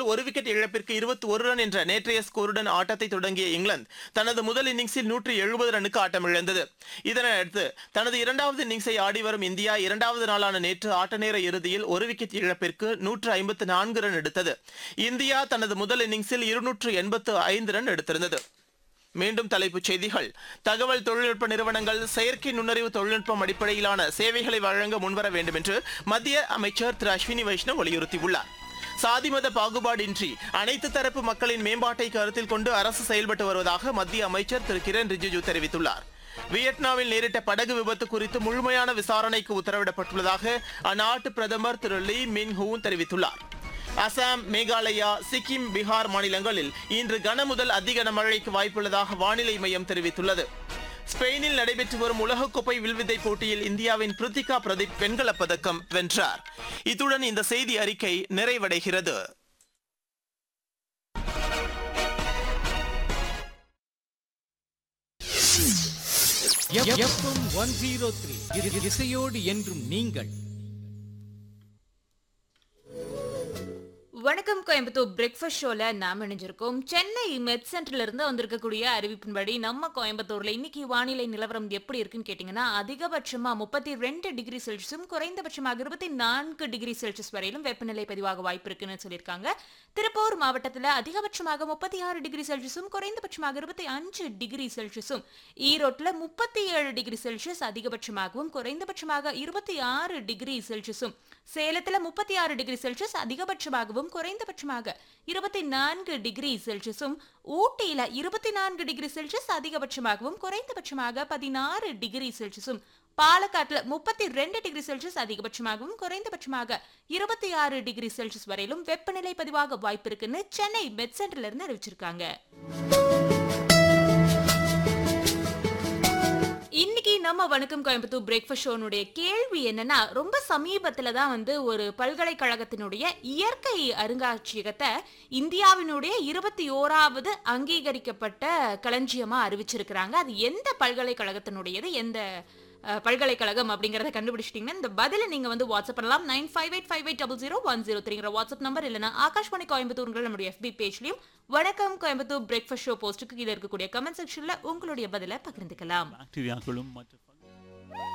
ஒரு விக்கெட் இழப்பிற்கு இருபத்தி ஒரு ரன் என்ற நேற்றைய ஸ்கோருடன் ஆட்டத்தை தொடங்கிய இங்கிலாந்து தனது முதல் இன்னிங்ஸில் நூற்றி எழுபது ரனுக்கு ஆட்டமிழந்தது இதனையடுத்து தனது இரண்டாவது இன்னிங்ஸை ஆடி வரும் இந்தியா இரண்டாவது நாளான நேற்று ஆட்ட நேர இறுதியில் ஒரு விக்கெட் இழப்பிற்கு நூற்று ஐம்பத்து நான்கு ரன் எடுத்தது இந்தியா தனது முதல் இன்னிங்ஸில் இருநூற்று எண்பத்து ஐந்து ரன் எடுத்திருந்தது மீண்டும் தலைப்புச் செய்திகள் தகவல் தொழில்நுட்ப நிறுவனங்கள் செயற்கை நுண்ணறிவு தொழில்நுட்பம் அடிப்படையிலான சேவைகளை வழங்க முன்வர வேண்டும் என்று மத்திய அமைச்சர் திரு அஸ்வினி வைஷ்ணவ் வலியுறுத்தியுள்ளார் சாதி மத பாகுபாடின்றி அனைத்து தரப்பு மக்களின் மேம்பாட்டை கருத்தில் கொண்டு அரசு செயல்பட்டு வருவதாக மத்திய அமைச்சர் திரு கிரண் ரிஜிஜு தெரிவித்துள்ளார் வியட்நாமில் நேரிட்ட படகு விபத்து குறித்து முழுமையான விசாரணைக்கு உத்தரவிடப்பட்டுள்ளதாக அந்நாட்டு பிரதமர் திரு லீ மின் ஹூன் தெரிவித்துள்ளார் அசாம் மேகாலயா சிக்கிம் பீகார் மாநிலங்களில் இன்று கனமுதல் அதி கனமழைக்கு வாய்ப்புள்ளதாக வானிலை மையம் தெரிவித்துள்ளது ஸ்பெயினில் நடைபெற்று வரும் உலகக்கோப்பை வில்வித்தை போட்டியில் இந்தியாவின் பிரித்திகா பிரதீப் வெண்கலப் பதக்கம் வென்றார் இத்துடன் இந்த செய்தி அறிக்கை நிறைவடைகிறது எஃப்எம் ஒன் ஜீரோ த்ரீ இசையோடு என்றும் நீங்கள் வணக்கம் கோயம்புத்தூர் பிரேக்ஃபாஸ்ட் ஷோல நாம் இணைஞ்சிருக்கோம் சென்னை மெட் சென்டர்ல இருந்து வந்திருக்கக்கூடிய அறிவிப்பின்படி நம்ம கோயம்புத்தூர்ல இன்னைக்கு வானிலை நிலவரம் எப்படி இருக்குன்னு கேட்டீங்கன்னா அதிகபட்சமா முப்பத்தி ரெண்டு டிகிரி செல்சியஸும் குறைந்தபட்சமாக இருபத்தி நான்கு டிகிரி செல்சியஸ் வரையிலும் வெப்பநிலை பதிவாக வாய்ப்பு இருக்குன்னு சொல்லியிருக்காங்க திருப்பூர் மாவட்டத்துல அதிகபட்சமாக முப்பத்தி ஆறு டிகிரி செல்சியஸும் குறைந்தபட்சமாக இருபத்தி அஞ்சு டிகிரி செல்சியஸும் ஈரோட்ல முப்பத்தி ஏழு டிகிரி செல்சியஸ் அதிகபட்சமாகவும் குறைந்தபட்சமாக இருபத்தி ஆறு டிகிரி செல்சியஸும் சேலத்துல முப்பத்தி ஆறு டிகிரி செல்சியஸ் அதிகபட்சமாகவும் குறைந்தபட்சமாக இருபத்தி நான்கு டிகிரி செல்சியஸும் ஊட்டியில இருபத்தி நான்கு டிகிரி செல்சியஸ் அதிகபட்சமாகவும் குறைந்தபட்சமாக பதினாறு டிகிரி செல்சியஸும் பாலக்காட்டுல முப்பத்தி ரெண்டு டிகிரி செல்சியஸ் அதிகபட்சமாகவும் குறைந்தபட்சமாக இருபத்தி ஆறு டிகிரி செல்சியஸ் வரையிலும் வெப்பநிலை பதிவாக வாய்ப்பு இருக்குன்னு சென்னை மெட் சென்டர்ல இருந்து அறிவிச்சிருக்காங்க இன்னைக்கு நம்ம வணக்கம் கோயம்புத்தூர் பிரேக்ஃபாஸ்ட் ஷோனுடைய கேள்வி என்னன்னா ரொம்ப சமீபத்துல தான் வந்து ஒரு பல்கலைக்கழகத்தினுடைய இயற்கை அருங்காட்சியகத்தை இந்தியாவினுடைய இருபத்தி ஓராவது அங்கீகரிக்கப்பட்ட களஞ்சியமா அறிவிச்சிருக்கிறாங்க அது எந்த பல்கலைக்கழகத்தினுடையது எந்த அஹ், பல்கலைக்கழகம் அப்படிங்கறத கண்டுபிடிச்சிட்டீங்கன்னா இந்த பதிலை நீங்க வந்து வாட்ஸ்அப் பண்ணலாம் nine five eight five eight double zero one zero த்ரீங்கிற வாட்ஸ்அப் நம்பர் இல்லைனா ஆகாஷ்வாணி கோயம்புத்தூர்ங்கிற நம்முடைய எஃபி பேஜ்லயும் வணக்கம் கோயம்புத்தூர் பிரேக்ஃபாஸ்ட் ஷோ போஸ்ட்டுக்கு கீழே இருக்கக்கூடிய கமெண்ட் செக்ஷன்ல உங்களுடைய பதிலை பகிர்ந்துக்கலாம் பாக்டீரியாக்களும் மற்ற